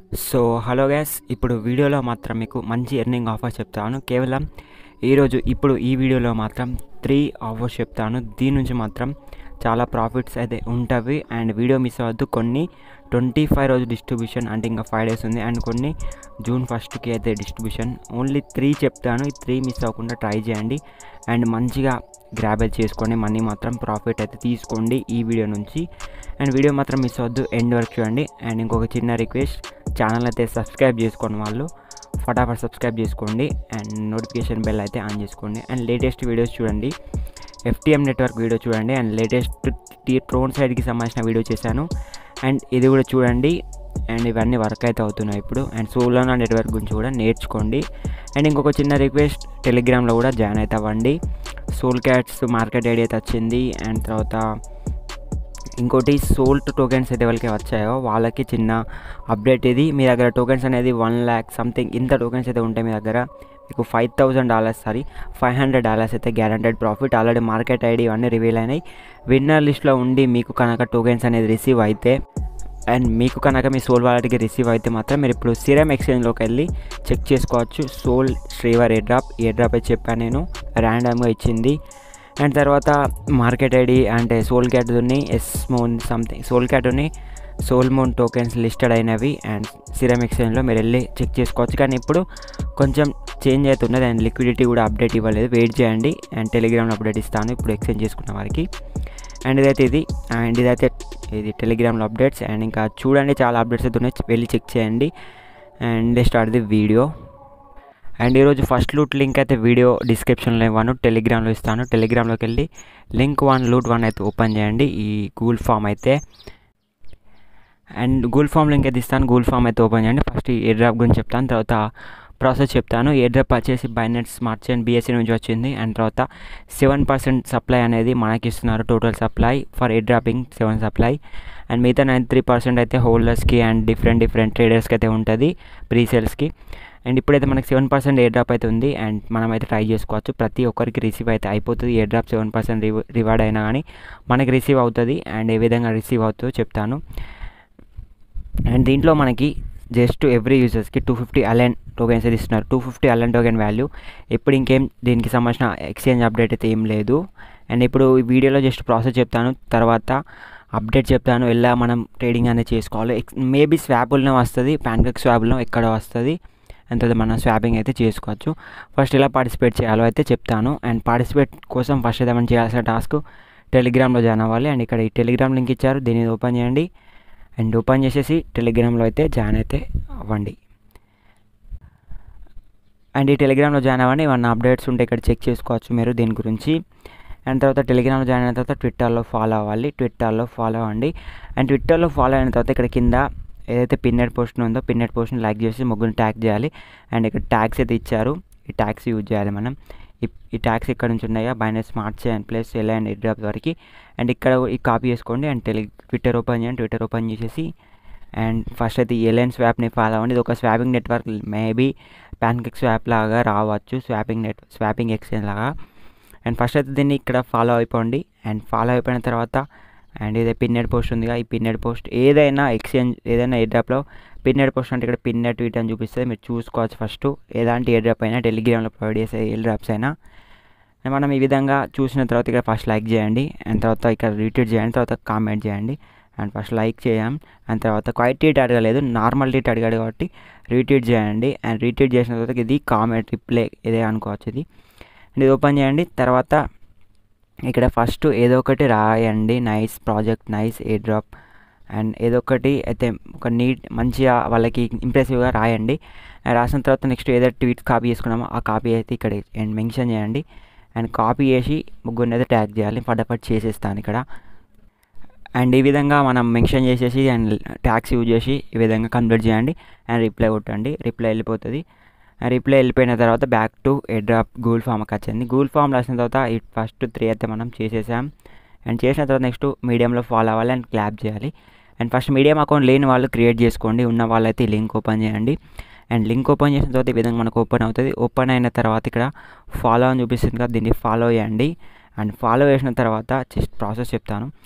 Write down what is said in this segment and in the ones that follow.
so hello gas ఇప్పుడు వీడియోలో మాత్రం మీకు మంచి ఎర్నింగ్ ఆఫర్ చెప్తాను కేవలం ఈరోజు ఇప్పుడు ఈ వీడియోలో మాత్రం త్రీ ఆఫర్స్ చెప్తాను దీని నుంచి మాత్రం చాలా ప్రాఫిట్స్ అయితే ఉంటవి అండ్ వీడియో మిస్ అవ్వద్దు కొన్ని ట్వంటీ ఫైవ్ రోజు డిస్ట్రిబ్యూషన్ అంటే ఇంకా ఫైవ్ డేస్ ఉంది అండ్ కొన్ని జూన్ ఫస్ట్కి అయితే డిస్ట్రిబ్యూషన్ ఓన్లీ త్రీ చెప్తాను ఈ త్రీ మిస్ అవ్వకుండా ట్రై చేయండి అండ్ మంచిగా గ్రాబెల్ చేసుకోండి మనీ మాత్రం ప్రాఫిట్ అయితే తీసుకోండి ఈ వీడియో నుంచి అండ్ వీడియో మాత్రం మిస్ అవ్వద్దు ఎండ్ వరకు చూడండి అండ్ ఇంకొక చిన్న రిక్వెస్ట్ ఛానల్ అయితే సబ్స్క్రైబ్ చేసుకోండి వాళ్ళు ఫటాఫట్ సబ్స్క్రైబ్ చేసుకోండి అండ్ నోటిఫికేషన్ బెల్ అయితే ఆన్ చేసుకోండి అండ్ లేటెస్ట్ వీడియోస్ చూడండి ఎఫ్టీఎం నెట్వర్క్ వీడియో చూడండి అండ్ లేటెస్ట్ టీ ట్రోన్ సైడ్కి సంబంధించిన వీడియో చేశాను అండ్ ఇది కూడా చూడండి అండ్ ఇవన్నీ వర్క్ అయితే అవుతున్నాయి ఇప్పుడు అండ్ సోలోనా నెట్వర్క్ గురించి కూడా నేర్చుకోండి అండ్ ఇంకొక చిన్న రిక్వెస్ట్ టెలిగ్రామ్లో కూడా జాయిన్ అయితే అవ్వండి సోల్ క్యాట్స్ మార్కెట్ ఐడి అయితే వచ్చింది అండ్ తర్వాత ఇంకోటి సోల్ట్ టోకెన్స్ అయితే ఎవరికి వచ్చాయో వాళ్ళకి చిన్న అప్డేట్ ఇది మీ దగ్గర టోకెన్స్ అనేది వన్ ల్యాక్ సంథింగ్ ఇంత టోకెన్స్ అయితే ఉంటాయి మీ దగ్గర మీకు five thousand dollars sorry five hundred dollars అయితే guaranteed profit already market ID ఇవన్నీ రివీల్ అయినాయి విన్నర్ లిస్ట్లో ఉండి మీకు కనుక టోకెన్స్ అనేది రిసీవ్ అయితే అండ్ మీకు కనుక మీ సోల్ వాలెట్కి రిసీవ్ అయితే మాత్రం మీరు ఇప్పుడు సిరమ్ ఎక్స్చేంజ్లోకి వెళ్ళి చెక్ చేసుకోవచ్చు సోల్ శ్రీవర్ ఎయిర్ డ్రాప్ ఎయిర్ డ్రాప్ అయితే చెప్పాను నేను ర్యాండమ్గా ఇచ్చింది అండ్ తర్వాత మార్కెట్ ఐడి అంటే సోల్ క్యాట్ని ఎస్ మోన్ సంథింగ్ సోల్ క్యాట్ని సోల్ మోన్ టోకెన్స్ లిస్టెడ్ అయినవి అండ్ సిరమ్ ఎక్స్చేంజ్లో మీరు వెళ్ళి చెక్ చేసుకోవచ్చు కానీ ఇప్పుడు కొంచెం చేంజ్ అవుతున్నది అండ్ లిక్విడిటీ కూడా అప్డేట్ ఇవ్వలేదు వెయిట్ చేయండి అండ్ టెలిగ్రామ్లో అప్డేట్ ఇస్తాను ఇప్పుడు ఎక్స్చేంజ్ చేసుకున్న వారికి అండ్ ఇదైతే ఇది అండ్ ఇదైతే ఇది టెలిగ్రామ్లో అప్డేట్స్ అండ్ ఇంకా చూడండి చాలా అప్డేట్స్ అయితే ఉన్నాయి వెళ్ళి చెక్ చేయండి and start the video and ఈరోజు ఫస్ట్ లూట్ లింక్ అయితే వీడియో డిస్క్రిప్షన్లో ఇవ్వను టెలిగ్రామ్లో ఇస్తాను టెలిగ్రామ్లోకి వెళ్ళి లింక్ వన్ లూట్ వన్ అయితే ఓపెన్ చేయండి ఈ గూగుల్ ఫామ్ అయితే అండ్ గూగుల్ ఫామ్ లింక్ అయితే ఇస్తాను గూగుల్ ఫామ్ అయితే ఓపెన్ చేయండి ఫస్ట్ ఎయిర్ డ్రాప్ గురించి చెప్తాను తర్వాత ప్రాసెస్ చెప్తాను ఎయిర్ డ్రాప్ వచ్చేసి బైనెట్ స్మార్ట్ చైన్ బీఎస్సీ నుంచి వచ్చింది అండ్ తర్వాత సెవెన్ పర్సెంట్ సప్లై అనేది మనకి ఇస్తున్నారు total supply for airdropping seven supply and మిగతా నైన్ త్రీ పర్సెంట్ అయితే హోల్డర్స్కి అండ్ డిఫరెంట్ డిఫరెంట్ ట్రేడర్స్కి అయితే ఉంటుంది ప్రీ సేల్స్కి అండ్ ఇప్పుడైతే మనకి సెవెన్ పర్సెంట్ ఎయిర్ డ్రాప్ అయితే ఉంది అండ్ మనం అయితే ట్రై చేసుకోవచ్చు ప్రతి ఒక్కరికి రిసీవ్ అయితే అయిపోతుంది airdrop seven percent reward అయినా కానీ మనకి రిసీవ్ అవుతుంది అండ్ ఏ విధంగా రిసీవ్ అవుతుందో చెప్తాను అండ్ దీంట్లో మనకి జస్ట్ ఎవ్రీ యూజర్స్కి టూ ఫిఫ్టీ అలెన్ టోకెన్స్ అయితే ఇస్తున్నారు టూ ఫిఫ్టీ అలెన్ టోకెన్ వాల్యూ ఇప్పుడు ఇంకేం దీనికి సంబంధించిన ఎక్స్చేంజ్ అప్డేట్ అయితే ఏం లేదు అండ్ ఇప్పుడు ఈ వీడియోలో జస్ట్ ప్రాసెస్ చెప్తాను తర్వాత అప్డేట్ చెప్తాను ఎలా మనం ట్రేడింగ్ అనేది చేసుకోవాలి మేబీ స్వాబుల్లో వస్తుంది ప్యాన్కెక్ స్వాబ్లో ఎక్కడ వస్తుంది అంత మనం స్వాపింగ్ అయితే చేసుకోవచ్చు ఫస్ట్ ఎలా పార్టిసిపేట్ చేయాలో అయితే చెప్తాను అండ్ పార్టిసిపేట్ కోసం ఫస్ట్ అయితే మనం చేయాల్సిన టాస్క్ టెలిగ్రామ్లో జాయిన్ అవ్వాలి అండ్ ఇక్కడ ఈ టెలిగ్రామ్ లింక్ ఇచ్చారు దీన్ని ఓపెన్ చేయండి అండ్ ఓపెన్ చేసేసి టెలిగ్రామ్లో అయితే జాయిన్ అయితే అవ్వండి అండ్ ఈ టెలిగ్రామ్లో జాయిన్ అవ్వండి ఏమన్నా అప్డేట్స్ ఉంటే ఇక్కడ చెక్ చేసుకోవచ్చు మీరు దీని గురించి అండ్ తర్వాత టెలిగ్రామ్లో జాయిన్ అయిన తర్వాత ట్విట్టర్లో ఫాలో అవ్వాలి ట్విట్టర్లో ఫాలో అవ్వండి అండ్ ట్విట్టర్లో ఫాలో అయిన తర్వాత ఇక్కడ కింద ఏదైతే పిన్నెడ్ పోస్ట్ ఉందో పిన్నెడ్ పోస్ట్ని లైక్ చేసి ముగ్గురిని ట్యాగ్ చేయాలి అండ్ ఇక్కడ ట్యాగ్స్ అయితే ఇచ్చారు ఈ ట్యాగ్స్ యూజ్ చేయాలి మనం ఈ ట్యాగ్స్ ఇక్కడ నుంచి ఉన్నాయా బైనస్ స్మార్ట్ చైన్ ప్లస్ ఎలా అండ్ ఎయిర్ డ్రాప్ వరకు అండ్ ఇక్కడ ఈ కాపీ చేసుకోండి అండ్ టెలి ట్విట్టర్ ఓపెన్ చేయండి ట్విట్టర్ ఓపెన్ చేసేసి అండ్ ఫస్ట్ అయితే ఎలైన్ స్వాప్ని ఫాలో అవ్వండి ఇది ఒక swapping network maybe PancakeSwap లాగా రావచ్చు స్వాపింగ్ నెట్ స్వాపింగ్ ఎక్స్చేంజ్ లాగా అండ్ ఫస్ట్ అయితే దీన్ని ఇక్కడ ఫాలో అయిపోండి అండ్ ఫాలో అయిపోయిన తర్వాత అండ్ ఇదే పిన్నెడ్ పోస్ట్ ఉందిగా ఈ పిన్నెడ్ పోస్ట్ ఏదైనా ఎక్స్చేంజ్ ఏదైనా ఎయిర్ డ్రాప్లో పిన్నెడ్ పోస్ట్ అంటే ఇక్కడ పిన్నెడ్ ట్వీట్ అని చూపిస్తుంది మీరు చూసుకోవచ్చు ఫస్ట్ ఎలాంటి ఎయిర్ డ్రాప్ అయినా టెలిగ్రామ్లో ప్రొవైడ్ చేసే ఎయిర్ డ్రాప్స్ అయినా మనం ఈ విధంగా చూసిన తర్వాత ఇక్కడ ఫస్ట్ లైక్ చేయండి అండ్ తర్వాత ఇక్కడ రీట్వీట్ చేయండి తర్వాత కామెంట్ చేయండి అండ్ ఫస్ట్ లైక్ చేయం అండ్ తర్వాత క్వైట్ ట్వీట్ అడగలేదు నార్మల్ ట్వీట్ అడిగాడు కాబట్టి రీట్వీట్ చేయండి అండ్ రీట్వీట్ చేసిన తర్వాత ఇది కామెంట్ రిప్లై ఇదే అనుకోవచ్చు ఇది అండ్ ఇది ఓపెన్ చేయండి తర్వాత ఇక్కడ ఫస్ట్ ఏదో ఒకటి రాయండి nice project nice airdrop and ఏదో ఒకటి అయితే ఒక నీట్ మంచిగా వాళ్ళకి ఇంప్రెసివ్గా రాయండి రాసిన తర్వాత నెక్స్ట్ ఏదో ట్వీట్ కాపీ చేసుకున్నామో ఆ కాపీ అయితే ఇక్కడ అండ్ మెన్షన్ చేయండి అండ్ కాపీ చేసి ముగ్గురిని అయితే ట్యాగ్ చేయాలి ఫటాఫట్ చేసేస్తాను ఇక్కడ అండ్ ఈ విధంగా మనం మెన్షన్ చేసేసి అండ్ ట్యాగ్స్ యూజ్ చేసి ఈ విధంగా కంప్లీట్ చేయండి అండ్ రిప్లై కొట్టండి రిప్లై వెళ్ళిపోతుంది రిప్లై వెళ్ళిపోయిన తర్వాత back to airdrop Google ఫామ్కి వచ్చింది గూగుల్ ఫామ్ రాసిన తర్వాత ఈ ఫస్ట్ త్రీ అయితే మనం చేసేసాం అండ్ చేసిన తర్వాత నెక్స్ట్ మీడియంలో ఫాలో అవ్వాలి అండ్ క్లాప్ చేయాలి అండ్ ఫస్ట్ మీడియం అకౌంట్ లేని వాళ్ళు క్రియేట్ చేసుకోండి ఉన్న వాళ్ళైతే ఈ లింక్ ఓపెన్ చేయండి అండ్ లింక్ ఓపెన్ చేసిన తర్వాత ఈ విధంగా మనకు ఓపెన్ అవుతుంది ఓపెన్ అయిన తర్వాత ఇక్కడ ఫాలో అని చూపిస్తుంది కదా దీన్ని ఫాలో చేయండి అండ్ ఫాలో చేసిన తర్వాత జస్ట్ ప్రాసెస్ చెప్తాను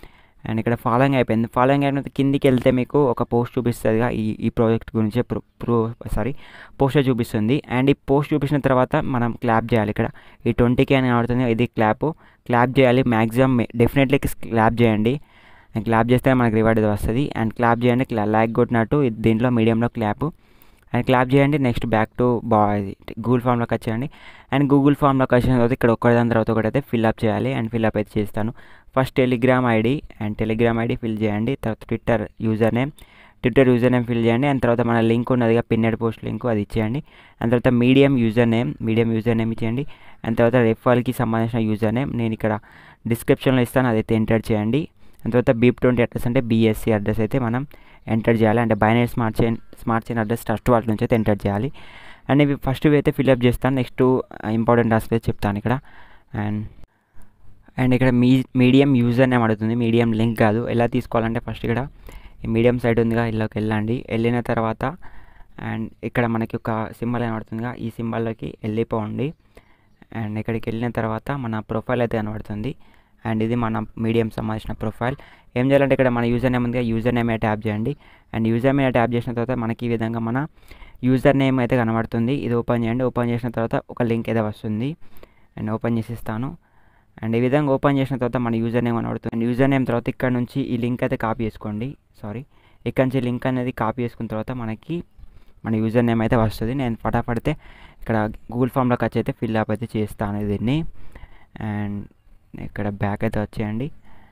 అండ్ ఇక్కడ ఫాలోయింగ్ అయిపోయింది ఫాలోయింగ్ అయిన తర్వాత కిందికి వెళ్తే మీకు ఒక పోస్ట్ చూపిస్తుందిగా ఈ ఈ ప్రాజెక్ట్ గురించి ప్రో ప్రో సారీ పోస్టర్ చూపిస్తుంది అండ్ ఈ పోస్ట్ చూపించిన తర్వాత మనం క్లాప్ చేయాలి ఇక్కడ ఈ ట్వంటీకే అని కనబడుతుంది ఇది క్లాప్ క్లాప్ చేయాలి మ్యాక్సిమం డెఫినెట్లీ క్లాప్ చేయండి అండ్ క్లాప్ చేస్తే మనకి రివార్డ్ వస్తుంది అండ్ క్లాప్ చేయండి లైక్ కొట్టినట్టు ఇది దీంట్లో మీడియంలో క్లాప్ అండ్ క్లాప్ చేయండి నెక్స్ట్ బ్యాక్ టు బా గూగుల్ ఫామ్లోకి వచ్చేయండి అండ్ గూగుల్ ఫామ్లోకి వచ్చిన తర్వాత ఇక్కడ ఒకటి తర్వాత ఒకటి అయితే ఫిల్అప్ చేయాలి అండ్ ఫిల్అప్ అయితే చేస్తాను first Telegram ID and Telegram ID fill చేయండి తర్వాత Twitter username Twitter username fill చేయండి అండ్ తర్వాత మన లింక్ ఉన్నదిగా పిన్నెడ్ పోస్ట్ లింక్ అది ఇచ్చేయండి అండ్ తర్వాత medium username medium username ఇచ్చేయండి అండ్ తర్వాత రెఫాల్కి సంబంధించిన యూజర్ నేమ్ నేను ఇక్కడ డిస్క్రిప్షన్లో ఇస్తాను అదైతే ఎంటర్ చేయండి అండ్ తర్వాత బీప్ ట్వంటీ అడ్రస్ అంటే బీఎస్సీ అడ్రస్ అయితే మనం ఎంటర్ చేయాలి అంటే binary smart chain smart chain address trust వాళ్ళ నుంచి అయితే ఎంటర్ చేయాలి అండ్ ఇవి ఫస్ట్ ఇవి అయితే ఫిల్అప్ చేస్తాను నెక్స్ట్ ఇంపార్టెంట్ టాస్క్ అయితే చెప్తాను ఇక్కడ అండ్ అండ్ ఇక్కడ మీ మీడియం యూజర్ నేమ్ అడుగుతుంది మీడియం లింక్ కాదు ఎలా తీసుకోవాలంటే ఫస్ట్ ఇక్కడ ఈ మీడియం సైట్ ఉందిగా ఇళ్ళకి వెళ్ళండి వెళ్ళిన తర్వాత అండ్ ఇక్కడ మనకి ఒక సింబల్ కనబడుతుందిగా ఈ సింబల్లోకి వెళ్ళిపోండి అండ్ ఇక్కడికి వెళ్ళిన తర్వాత మన ప్రొఫైల్ అయితే కనబడుతుంది అండ్ ఇది మన మీడియం సంబంధించిన ప్రొఫైల్ ఏం చేయాలంటే ఇక్కడ మన యూజర్ నేమ్ ఉందిగా యూజర్ నేమ్ ట్యాప్ చేయండి అండ్ యూజర్ మీద ట్యాప్ చేసిన తర్వాత మనకి ఈ విధంగా మన యూజర్ నేమ్ అయితే కనబడుతుంది ఇది ఓపెన్ చేయండి ఓపెన్ చేసిన తర్వాత ఒక లింక్ అయితే వస్తుంది అండ్ ఓపెన్ చేసిస్తాను అండ్ ఈ విధంగా ఓపెన్ చేసిన తర్వాత మన యూజర్ నేమ్ కనబడుతుంది అండ్ యూజర్ నేమ్ తర్వాత ఇక్కడ నుంచి ఈ లింక్ అయితే కాపీ చేసుకోండి సారీ ఇక్కడ నుంచి లింక్ అనేది కాపీ చేసుకున్న తర్వాత మనకి మన యూజర్ నేమ్ అయితే వస్తుంది నేను ఫటాఫడితే ఇక్కడ గూగుల్ ఫామ్లోకి వచ్చి అయితే ఫిల్అప్ అయితే చేస్తాను దీన్ని అండ్ ఇక్కడ బ్యాక్ అయితే వచ్చేయండి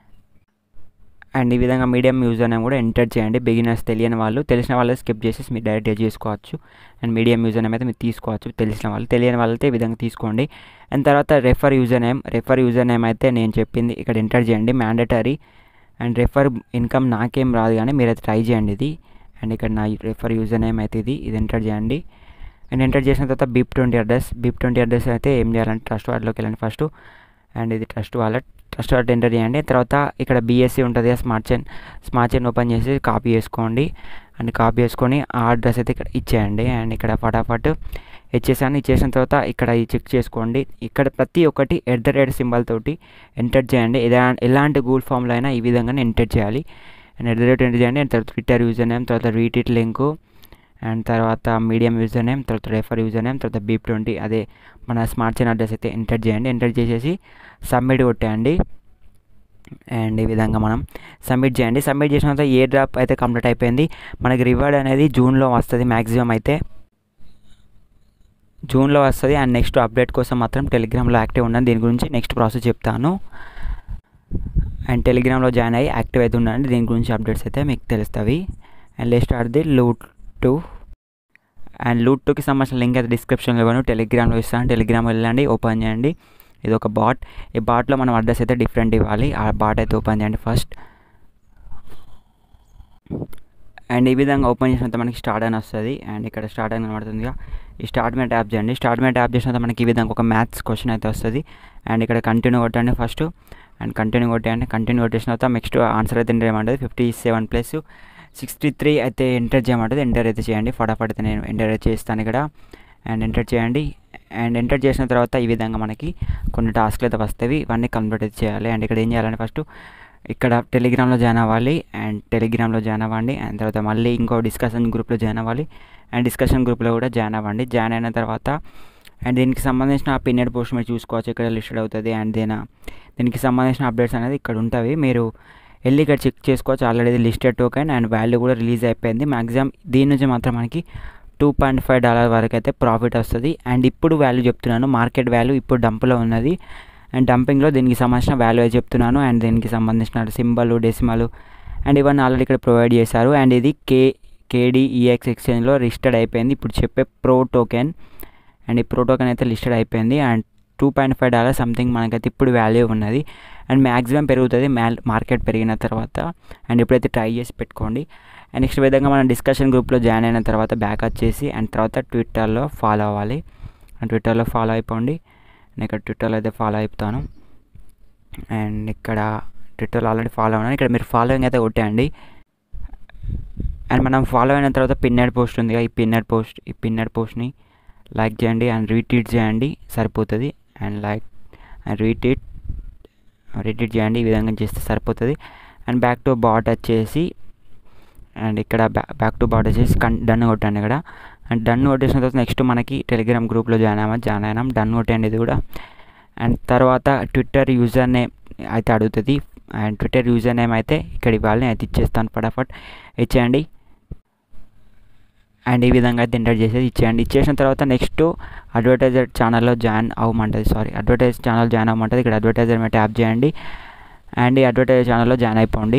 అండ్ ఈ విధంగా మీడియం యూజర్ నేమ్ కూడా ఎంటర్ చేయండి బిగినర్స్ తెలియని వాళ్ళు తెలిసిన వాళ్ళు స్కిప్ చేసేసి మీరు డైరెక్ట్గా చేసుకోవచ్చు అండ్ మీడియం యూజర్ నేమ్ అయితే మీరు తీసుకోవచ్చు తెలిసిన వాళ్ళు తెలియని వాళ్ళైతే ఈ విధంగా తీసుకోండి అండ్ తర్వాత refer username refer username అయితే నేను చెప్పింది ఇక్కడ ఎంటర్ చేయండి మ్యాండటరీ అండ్ రెఫర్ ఇన్కమ్ నాకేం రాదు కానీ మీరైతే ట్రై చేయండి ఇది అండ్ ఇక్కడ నా రెఫర్ యూజర్ నేమ్ అయితే ఇది ఇది ఎంటర్ చేయండి అండ్ ఎంటర్ చేసిన తర్వాత BEP twenty address BEP twenty address అయితే ఏం చేయాలంటే ట్రస్ట్ వార్డ్లోకి వెళ్ళండి ఫస్ట్ అండ్ ఇది trust wallet trust wallet enter చేయండి తర్వాత ఇక్కడ బీఎస్సీ ఉంటుంది smart chain smart chain open చేసి కాపీ చేసుకోండి అండ్ కాపీ చేసుకొని ఆ అడ్రస్ అయితే ఇక్కడ ఇచ్చేయండి అండ్ ఇక్కడ ఫటాఫట్ ఇచ్చేసాను ఇచ్చేసిన తర్వాత ఇక్కడ ఇది చెక్ చేసుకోండి ఇక్కడ ప్రతి ఒక్కటి ఎట్ ద రేట్ సింబల్ తోటి ఎంటర్ చేయండి ఎలా ఎలాంటి గూగుల్ ఫామ్లో అయినా ఈ విధంగానే ఎంటర్ చేయాలి and at the rate enter చేయండి అండ్ తర్వాత ట్విట్టర్ యూజర్ నేమ్ తర్వాత రీట్వీట్ లింకు అండ్ తర్వాత మీడియం యూజర్ నేమ్ తర్వాత రెఫర్ యూజర్ నేమ్ తర్వాత బీప్ ట్వంటీ అదే మన స్మార్ట్ చైన్ అడ్రస్ అయితే ఎంటర్ చేయండి ఎంటర్ చేసేసి సబ్మిట్ కొట్టేయండి అండ్ ఈ విధంగా మనం సబ్మిట్ చేయండి సబ్మిట్ చేసిన తర్వాత ఏ డ్రాప్ అయితే కంప్లీట్ అయిపోయింది మనకి రివార్డ్ అనేది జూన్లో వస్తుంది మ్యాక్సిమం అయితే జూన్లో వస్తుంది అండ్ నెక్స్ట్ అప్డేట్ కోసం మాత్రం టెలిగ్రామ్లో యాక్టివ్ ఉన్నాను దీని గురించి నెక్స్ట్ ప్రాసెస్ చెప్తాను అండ్ టెలిగ్రామ్లో జాయిన్ అయ్యి యాక్టివ్ అయితే ఉండండి దీని గురించి అప్డేట్స్ అయితే మీకు తెలుస్తాయి and let start the loot two and loot టూకి సంబంధించిన లింక్ అయితే డిస్క్రిప్షన్లో ఇవ్వను టెలిగ్రామ్లో ఇస్తాను టెలిగ్రామ్ వెళ్ళండి ఓపెన్ చేయండి ఇది ఒక బాట్ ఈ బాట్లో మనం అడ్రస్ అయితే డిఫరెంట్ ఇవ్వాలి ఆ బాట్ అయితే ఓపెన్ చేయండి ఫస్ట్ అండ్ ఈ విధంగా ఓపెన్ చేసినంత మనకి స్టార్ట్ అని వస్తుంది అండ్ ఇక్కడ స్టార్ట్ అని కనబడుతుందిగా ఈ స్టార్ట్ మీద ట్యాప్ చేయండి స్టార్ట్ మీద ట్యాప్ చేసినంత మనకి ఈ విధంగా ఒక మ్యాథ్స్ క్వశ్చన్ అయితే వస్తుంది అండ్ ఇక్కడ కంటిన్యూ కొట్టండి ఫస్ట్ అండ్ కంటిన్యూ కొట్టేయండి కంటిన్యూ కొట్టేసిన తర్వాత నెక్స్ట్ ఆన్సర్ అయితే ఎంటర్ చేయమంటుంది fifty seven plus sixty three అయితే ఎంటర్ చేయమంటుంది ఎంటర్ అయితే చేయండి ఫటాఫట్ అయితే నేను ఎంటర్ అయితే చేస్తాను ఇక్కడ అండ్ ఎంటర్ చేయండి అండ్ ఎంటర్ చేసిన తర్వాత ఈ విధంగా మనకి కొన్ని టాస్క్లు అయితే వస్తాయి ఇవన్నీ కంప్లీట్ అయితే చేయాలి అండ్ ఇక్కడ ఏం చేయాలంటే ఫస్ట్ ఇక్కడ టెలిగ్రామ్లో జాయిన్ అవ్వాలి అండ్ టెలిగ్రామ్లో జాయిన్ అవ్వండి అండ్ తర్వాత మళ్ళీ ఇంకో డిస్కషన్ గ్రూప్లో జాయిన్ అవ్వాలి అండ్ డిస్కషన్ గ్రూప్లో కూడా జాయిన్ అవ్వండి జాయిన్ అయిన తర్వాత అండ్ దీనికి సంబంధించిన ఆ పిన్నెడ్ పోస్ట్ మీరు చూసుకోవచ్చు ఇక్కడ లిస్టెడ్ అవుతుంది అండ్ దీని దీనికి సంబంధించిన అప్డేట్స్ అనేది ఇక్కడ ఉంటాయి మీరు వెళ్ళి ఇక్కడ చెక్ చేసుకోవచ్చు already listed token and value కూడా రిలీజ్ అయిపోయింది మ్యాక్సిమం దీని నుంచి మాత్రం మనకి టూ పాయింట్ ఫైవ్ డాలర్ వరకు అయితే ప్రాఫిట్ వస్తుంది అండ్ ఇప్పుడు వాల్యూ చెప్తున్నాను మార్కెట్ వాల్యూ ఇప్పుడు డంప్లో ఉన్నది అండ్ డంపింగ్లో దీనికి సంబంధించిన వాల్యూ అయితే చెప్తున్నాను అండ్ దీనికి సంబంధించిన సింబల్ డెసిమల్ అండ్ ఇవన్నీ ఆల్రెడీ ఇక్కడ ప్రొవైడ్ చేశారు అండ్ ఇది కే కేడీఈఎక్స్ ఎక్స్చేంజ్లో లిస్టెడ్ అయిపోయింది ఇప్పుడు చెప్పే ప్రో టోకెన్ అండ్ ఈ ప్రో టోకెన్ అయితే లిస్టెడ్ అయిపోయింది and two point five dollar something మనకైతే ఇప్పుడు వాల్యూ ఉన్నది అండ్ మ్యాక్సిమం పెరుగుతుంది మ్యాల్ మార్కెట్ పెరిగిన తర్వాత అండ్ ఇప్పుడైతే ట్రై చేసి పెట్టుకోండి అండ్ నెక్స్ట్ విధంగా మనం డిస్కషన్ గ్రూప్లో జాయిన్ అయిన తర్వాత బ్యాక్ వచ్చేసి అండ్ తర్వాత ట్విట్టర్లో ఫాలో అవ్వాలి అండ్ ట్విట్టర్లో ఫాలో అయిపోండి నేను ఇక్కడ ట్విట్టర్లో అయితే ఫాలో అయిపోతాను అండ్ ఇక్కడ ట్విట్టర్లో ఆల్రెడీ ఫాలో ఉన్నాను ఇక్కడ మీరు ఫాలోయింగ్ అయితే కొట్టేయండి అండ్ మనం ఫాలో అయిన తర్వాత పిన్నెడ్ పోస్ట్ ఉంది ఈ పిన్నెడ్ పోస్ట్ ఈ పిన్నెడ్ పోస్ట్ని లైక్ చేయండి అండ్ రీట్వీట్ చేయండి సరిపోతుంది and like and retweet retweet చేయండి ఈ విధంగా చేస్తే సరిపోతుంది అండ్ బ్యాక్ టు బాట్ వచ్చేసి అండ్ ఇక్కడ బ్యా బ్యాక్ టు బాట్ వచ్చేసి కన్ డన్ కొట్టండి ఇక్కడ అండ్ డన్ కొట్టేసిన తర్వాత నెక్స్ట్ మనకి టెలిగ్రామ్ గ్రూప్లో జాయిన్ అయ్యామా జాయిన్ అయినాం డన్ కొట్టండి ఇది కూడా అండ్ తర్వాత ట్విట్టర్ యూజర్ నేమ్ అయితే అడుగుతుంది అండ్ ట్విట్టర్ యూజర్ నేమ్ అయితే ఇక్కడ ఇవ్వాలి అయితే ఇచ్చేస్తాను ఫటాఫట్ ఇచ్చేయండి అండ్ ఈ విధంగా అయితే ఎంటర్ చేసేది ఇచ్చేయండి ఇచ్చేసిన తర్వాత నెక్స్ట్ అడ్వర్టైజర్ ఛానల్లో జాయిన్ అవ్వమంటుంది సారీ అడ్వర్టైజ్ ఛానల్ జాయిన్ అవ్వమంటుంది ఇక్కడ అడ్వర్టైజర్ మీద ట్యాప్ చేయండి అండ్ ఈ అడ్వర్టైజర్ ఛానల్లో జాయిన్ అయిపోండి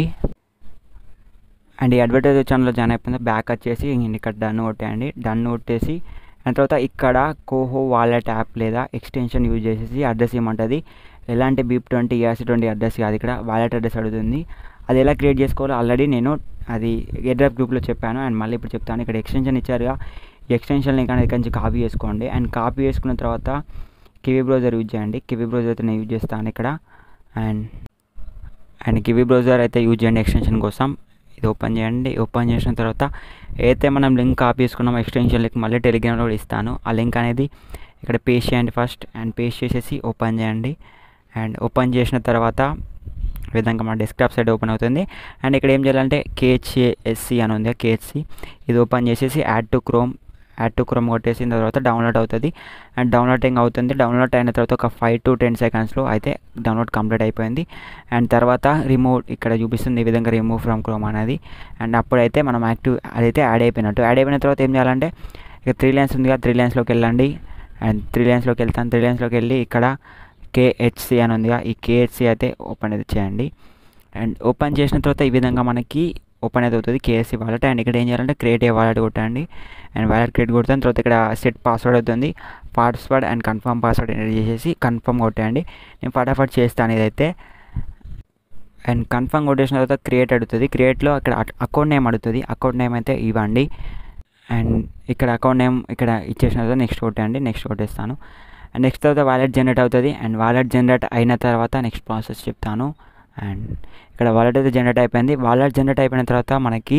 అండ్ ఈ అడ్వర్టైజర్ ఛానల్లో జాయిన్ అయిపోయింది బ్యాక్ వచ్చేసి ఇక్కడ డన్ కొట్టేయండి డన్ కొట్టేసి అండ్ తర్వాత ఇక్కడ కోహో వాలెట్ యాప్ లేదా ఎక్స్టెన్షన్ యూజ్ చేసేసి అడ్రస్ ఇవ్వమంటుంది ఎలాంటి beep twenty years twenty address కాదు ఇక్కడ వాలెట్ అడ్రస్ అడుగుతుంది అది ఎలా క్రియేట్ చేసుకోవాలో ఆల్రెడీ నేను అది ఎడ్రాప్ గ్రూప్లో చెప్పాను అండ్ మళ్ళీ ఇప్పుడు చెప్తాను ఇక్కడ ఎక్స్టెన్షన్ ఇచ్చారుగా ఈ ఎక్స్టెన్షన్ లింక్ అనేది కొంచెం కాపీ చేసుకోండి అండ్ కాపీ చేసుకున్న తర్వాత కివీ బ్రౌజర్ యూజ్ చేయండి కివీ బ్రౌజర్ అయితే నేను యూజ్ చేస్తాను ఇక్కడ అండ్ అండ్ కివీ బ్రౌజర్ అయితే యూజ్ చేయండి ఎక్స్టెన్షన్ కోసం ఇది ఓపెన్ చేయండి ఓపెన్ చేసిన తర్వాత అయితే మనం లింక్ కాపీ చేసుకున్నామో ఎక్స్టెన్షన్ లింక్ మళ్ళీ టెలిగ్రామ్లో కూడా ఇస్తాను ఆ లింక్ అనేది ఇక్కడ పేస్ట్ చేయండి ఫస్ట్ అండ్ పేస్ట్ చేసేసి ఓపెన్ చేయండి అండ్ ఓపెన్ చేసిన తర్వాత ఈ విధంగా మన డెస్క్టాప్ సైడ్ ఓపెన్ అవుతుంది అండ్ ఇక్కడ ఏం చేయాలంటే కేహెచ్ఎస్సి అని ఉంది కేహెచ్సి ఇది ఓపెన్ చేసేసి add to Chrome add to Chrome కొట్టేసిన తర్వాత డౌన్లోడ్ అవుతుంది అండ్ డౌన్లోడింగ్ అవుతుంది డౌన్లోడ్ అయిన తర్వాత ఒక ఫైవ్ టు టెన్ సెకండ్స్లో అయితే డౌన్లోడ్ కంప్లీట్ అయిపోయింది అండ్ తర్వాత రిమూవ్ ఇక్కడ చూపిస్తుంది ఈ విధంగా రిమూవ్ ఫ్రమ్ క్రోమ్ అనేది అండ్ అప్పుడైతే మనం యాక్టివ్ అదైతే యాడ్ అయిపోయినట్టు యాడ్ అయిపోయిన తర్వాత ఏం చేయాలంటే ఇక త్రీ లైన్స్ ఉంది కదా త్రీ లైన్స్లోకి వెళ్ళండి అండ్ త్రీ లైన్స్లోకి వెళ్తాను త్రీ లైన్స్లోకి వెళ్ళి ఇక్కడ కేహెచ్సి అని ఉందిగా ఈ కేహెచ్సి అయితే ఓపెన్ అయితే చేయండి అండ్ ఓపెన్ చేసిన తర్వాత ఈ విధంగా మనకి ఓపెన్ అయితే అవుతుంది కేఎస్సి వాలెట్ అండ్ ఇక్కడ ఏం చేయాలంటే క్రియేట్ ఏ వాలెట్ కొట్టండి అండ్ వాలెట్ క్రియేట్ కొడతాను తర్వాత ఇక్కడ సెట్ పాస్వర్డ్ అవుతుంది password and confirm password enter చేసేసి కన్ఫర్మ్ కొట్టేయండి నేను ఫటాఫట్ చేస్తాను ఇదైతే అండ్ కన్ఫర్మ్ కొట్టేసిన తర్వాత క్రియేట్ అడుగుతుంది క్రియేట్లో ఇక్కడ అకౌంట్ నేమ్ అడుగుతుంది అకౌంట్ నేమ్ అయితే ఇవ్వండి అండ్ ఇక్కడ అకౌంట్ నేమ్ ఇక్కడ ఇచ్చేసిన తర్వాత నెక్స్ట్ కొట్టండి నెక్స్ట్ కొట్టేస్తాను అండ్ నెక్స్ట్ తర్వాత వాలెట్ జనరేట్ అవుతుంది అండ్ వాలెట్ జనరేట్ అయిన తర్వాత నెక్స్ట్ ప్రాసెస్ చెప్తాను అండ్ ఇక్కడ వాలెట్ అయితే జనరేట్ అయిపోయింది వాలెట్ జనరేట్ అయిపోయిన తర్వాత మనకి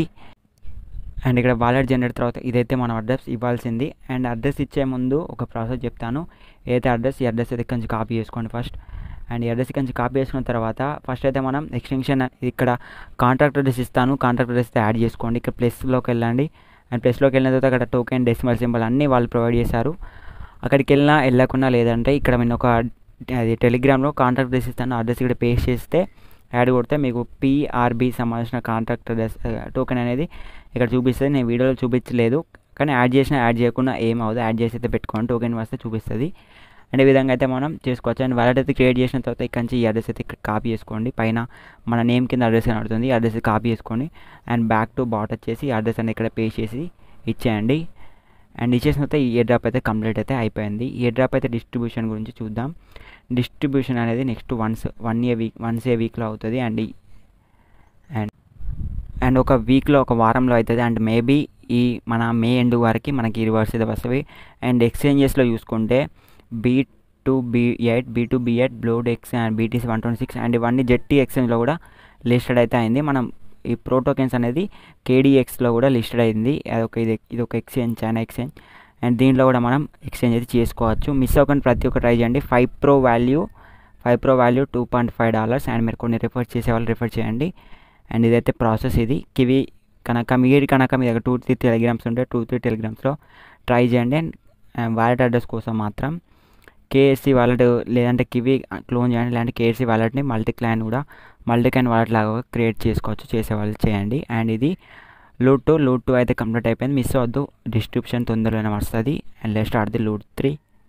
అండ్ ఇక్కడ వాలెట్ జనరేట్ తర్వాత ఇదైతే మనం అడ్రస్ ఇవ్వాల్సింది అండ్ అడ్రస్ ఇచ్చే ముందు ఒక ప్రాసెస్ చెప్తాను ఏదైతే అడ్రస్ ఈ అడ్రస్ అయితే కొంచెం కాపీ చేసుకోండి ఫస్ట్ అండ్ ఈ అడ్రస్ కొంచెం కాపీ చేసుకున్న తర్వాత ఫస్ట్ అయితే మనం ఎక్స్టెన్షన్ ఇక్కడ కాంట్రాక్ట్ అడ్రస్ ఇస్తాను కాంట్రాక్ట్ అడ్రస్ అయితే యాడ్ చేసుకోండి ఇక్కడ ప్లస్లోకి వెళ్ళండి అండ్ ప్లస్లోకి వెళ్ళిన తర్వాత అక్కడ టోకెన్ డెసిమల్ సింబల్ అన్నీ వాళ్ళు ప్రొవైడ్ చేశారు అక్కడికి వెళ్ళినా వెళ్ళకుండా లేదంటే ఇక్కడ నేను ఒక అది టెలిగ్రామ్లో కాంట్రాక్ట్ అడ్రస్ ఇస్తాను అడ్రస్ ఇక్కడ పేస్ట్ చేస్తే యాడ్ కొడితే మీకు పిఆర్బి సంబంధించిన కాంట్రాక్ట్ అడ్రస్ టోకెన్ అనేది ఇక్కడ చూపిస్తుంది నేను వీడియోలో చూపించలేదు కానీ యాడ్ చేసినా యాడ్ చేయకుండా ఏం అవ్వదు యాడ్ చేసి అయితే పెట్టుకోండి టోకెన్ వస్తే చూపిస్తుంది అండ్ ఈ విధంగా అయితే మనం చేసుకోవచ్చు అండ్ వాలెట్ అయితే క్రియేట్ చేసిన తర్వాత ఇక్కడ నుంచి ఈ అడ్రస్ అయితే ఇక్కడ కాపీ చేసుకోండి పైన మన నేమ్ కింద అడ్రస్ కనబడుతుంది ఈ అడ్రస్ కాపీ చేసుకోండి అండ్ బ్యాక్ టు బాట్ వచ్చేసి ఈ అడ్రస్ అనేది ఇక్కడ పేస్ట్ చేసి ఇచ్చేయండి అండ్ ఇచ్చేసిన తర్వాత ఈ ఇయర్ డ్రాప్ అయితే కంప్లీట్ అయితే అయిపోయింది ఈ ఇయర్ డ్రాప్ అయితే డిస్ట్రిబ్యూషన్ గురించి చూద్దాం డిస్ట్రిబ్యూషన్ అనేది next once one year week once a వీక్లో అవుతుంది అండ్ అండ్ అండ్ ఒక వీక్లో ఒక వారంలో అవుతుంది అండ్ మేబీ ఈ మన మే ఎండ్ వరకు మనకి రివర్స్ అయితే వస్తుంది అండ్ ఎక్స్చేంజెస్లో చూసుకుంటే B two B eight B two B eight బ్లోడ్ X and BTC one twenty six and ఇవన్నీ జెట్టి ఎక్స్చేంజ్లో కూడా లిస్టెడ్ అయితే అయింది మనం ఈ ప్రోటోకెన్స్ అనేది కేడీఎక్స్లో కూడా లిస్టెడ్ అయింది అదొక ఇది ఇది ఒక ఎక్స్చేంజ్ చైనా ఎక్స్చేంజ్ అండ్ దీంట్లో కూడా మనం ఎక్స్చేంజ్ అయితే చేసుకోవచ్చు మిస్ అవ్వకుండా ప్రతి ఒక్క ట్రై చేయండి five pro value five pro value two point five dollars and మీరు కొన్ని రిఫర్ చేసే వాళ్ళు రిఫర్ చేయండి అండ్ ఇదైతే ప్రాసెస్ ఇది కివి కనుక మీరు కనుక మీ దగ్గర టూ త్రీ టెలిగ్రామ్స్ ఉంటే టూ త్రీ టెలిగ్రామ్స్లో ట్రై చేయండి అండ్ వాలెట్ అడ్రస్ కోసం మాత్రం కేఎస్సి వాలెట్ లేదంటే కివి క్లోన్ చేయండి లేదంటే కేఎస్సి వాలెట్ని మల్టీ క్లైన్ కూడా మల్టీ క్లైన్ వాలెట్ లాగా క్రియేట్ చేసుకోవచ్చు చేసేవాళ్ళు చేయండి అండ్ ఇది లూట్ టూ లూట్ టూ అయితే కంప్లీట్ అయిపోయింది మిస్ అవ్వద్దు డిస్క్రిప్షన్ తొందరలోనే వస్తుంది and lest or the loot three